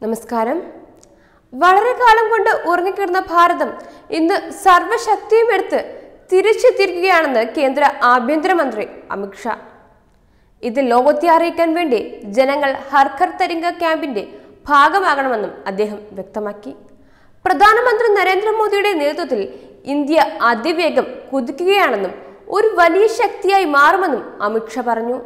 നമസ്കാരം വളരെ കാലം കൊണ്ട് ഉറങ്ങിക്കിടന്ന ഭാരതം ഇന്ന് സർവശക്തിയും എടുത്ത് തിരിച്ചെത്തിയിരിക്കുകയാണെന്ന് കേന്ദ്ര ആഭ്യന്തരമന്ത്രി അമിത്ഷാ ഇത് ലോകത്തെ അറിയിക്കാൻ വേണ്ടി ജനങ്ങൾ ഹർഘർ തരിംഗ ക്യാമ്പിന്റെ ഭാഗമാകണമെന്നും അദ്ദേഹം വ്യക്തമാക്കി പ്രധാനമന്ത്രി നരേന്ദ്രമോദിയുടെ നേതൃത്വത്തിൽ ഇന്ത്യ അതിവേഗം കുതിക്കുകയാണെന്നും ഒരു വലിയ ശക്തിയായി മാറുമെന്നും അമിത്ഷാ പറഞ്ഞു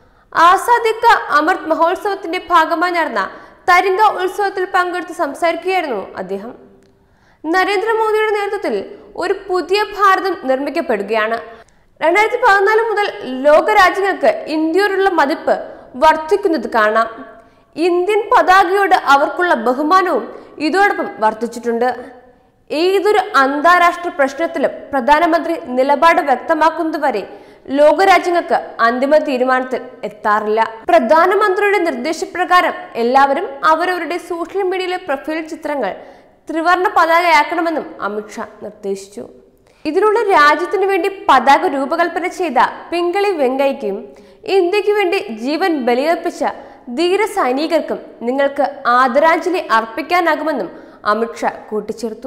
ആസാദി കാ അമൃത് മഹോത്സവത്തിന്റെ ഭാഗമായി നടന്ന തരിങ്ക ഉത്സവത്തിൽ പങ്കെടുത്ത് സംസാരിക്കുകയായിരുന്നു അദ്ദേഹം നരേന്ദ്രമോദിയുടെ നേതൃത്വത്തിൽ ഒരു പുതിയ ഭാരതം നിർമ്മിക്കപ്പെടുകയാണ് രണ്ടായിരത്തി പതിനാല് മുതൽ ലോകരാജ്യങ്ങൾക്ക് ഇന്ത്യയോടുള്ള മതിപ്പ് വർദ്ധിക്കുന്നത് കാണാം ഇന്ത്യൻ പതാകയോട് അവർക്കുള്ള ബഹുമാനവും ഇതോടൊപ്പം വർദ്ധിച്ചിട്ടുണ്ട് ഏതൊരു അന്താരാഷ്ട്ര പ്രശ്നത്തിലും പ്രധാനമന്ത്രി നിലപാട് വ്യക്തമാക്കുന്നതുവരെ ലോകരാജ്യങ്ങൾക്ക് അന്തിമ തീരുമാനത്തിൽ എത്താറില്ല പ്രധാനമന്ത്രിയുടെ നിർദ്ദേശപ്രകാരം എല്ലാവരും അവരവരുടെ സോഷ്യൽ മീഡിയയിലെ പ്രൊഫൈൽ ചിത്രങ്ങൾ ത്രിവർണ പതാകയാക്കണമെന്നും അമിത്ഷാ നിർദ്ദേശിച്ചു ഇതിനുള്ള രാജ്യത്തിനു വേണ്ടി പതാക രൂപകൽപ്പന ചെയ്ത പിങ്കളി വെങ്കയ്ക്കും ഇന്ത്യക്ക് വേണ്ടി ജീവൻ ബലിയർപ്പിച്ച ധീര സൈനികർക്കും നിങ്ങൾക്ക് ആദരാഞ്ജലി അർപ്പിക്കാനാകുമെന്നും അമിത്ഷാ കൂട്ടിച്ചേർത്തു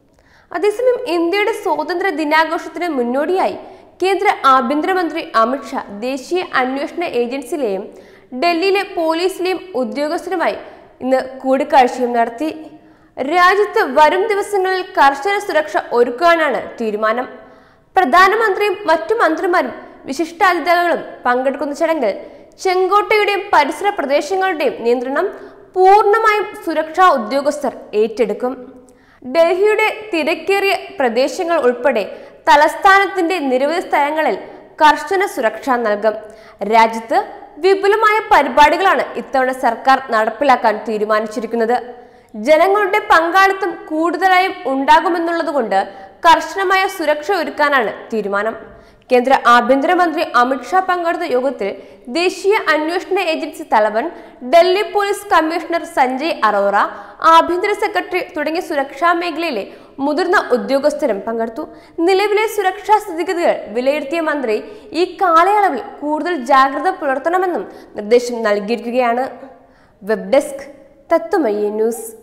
അതേസമയം ഇന്ത്യയുടെ സ്വാതന്ത്ര്യ ദിനാഘോഷത്തിന് മുന്നോടിയായി കേന്ദ്ര ആഭ്യന്തരമന്ത്രി അമിത്ഷാ ദേശീയ അന്വേഷണ ഏജൻസിയിലെയും ഡൽഹിയിലെ പോലീസിലെയും ഉദ്യോഗസ്ഥരുമായി ഇന്ന് കൂടിക്കാഴ്ചയും നടത്തി രാജ്യത്ത് വരും ദിവസങ്ങളിൽ കർശന സുരക്ഷ ഒരുക്കാനാണ് തീരുമാനം പ്രധാനമന്ത്രിയും മറ്റു മന്ത്രിമാരും വിശിഷ്ടാതിഥികളും പങ്കെടുക്കുന്ന ചടങ്ങിൽ ചെങ്കോട്ടയുടെയും പരിസര പ്രദേശങ്ങളുടെയും നിയന്ത്രണം പൂർണ്ണമായും സുരക്ഷാ ഉദ്യോഗസ്ഥർ ഏറ്റെടുക്കും ഡൽഹിയുടെ തിരക്കേറിയ പ്രദേശങ്ങൾ ഉൾപ്പെടെ തലസ്ഥാനത്തിന്റെ നിരവധി സ്ഥലങ്ങളിൽ കർശന സുരക്ഷ നൽകും രാജ്യത്ത് വിപുലമായ പരിപാടികളാണ് ഇത്തവണ സർക്കാർ നടപ്പിലാക്കാൻ തീരുമാനിച്ചിരിക്കുന്നത് ജനങ്ങളുടെ പങ്കാളിത്തം കൂടുതലായും ഉണ്ടാകുമെന്നുള്ളതുകൊണ്ട് കർശനമായ സുരക്ഷ ഒരുക്കാനാണ് തീരുമാനം കേന്ദ്ര ആഭ്യന്തരമന്ത്രി അമിത്ഷാ പങ്കെടുത്ത യോഗത്തിൽ ദേശീയ അന്വേഷണ ഏജൻസി തലവൻ ഡൽഹി പോലീസ് കമ്മീഷണർ സഞ്ജയ് അറോറ ആഭ്യന്തര സെക്രട്ടറി തുടങ്ങിയ സുരക്ഷാ മേഖലയിലെ മുതിർന്ന ഉദ്യോഗസ്ഥരും പങ്കെടുത്തു നിലവിലെ സുരക്ഷാ സ്ഥിതിഗതികൾ വിലയിരുത്തിയ മന്ത്രി ഈ കാലയളവിൽ കൂടുതൽ ജാഗ്രത പുലർത്തണമെന്നും നിർദ്ദേശം നൽകിയിരിക്കുകയാണ് വെബ് ഡെസ്ക് തത്വമയി ന്യൂസ്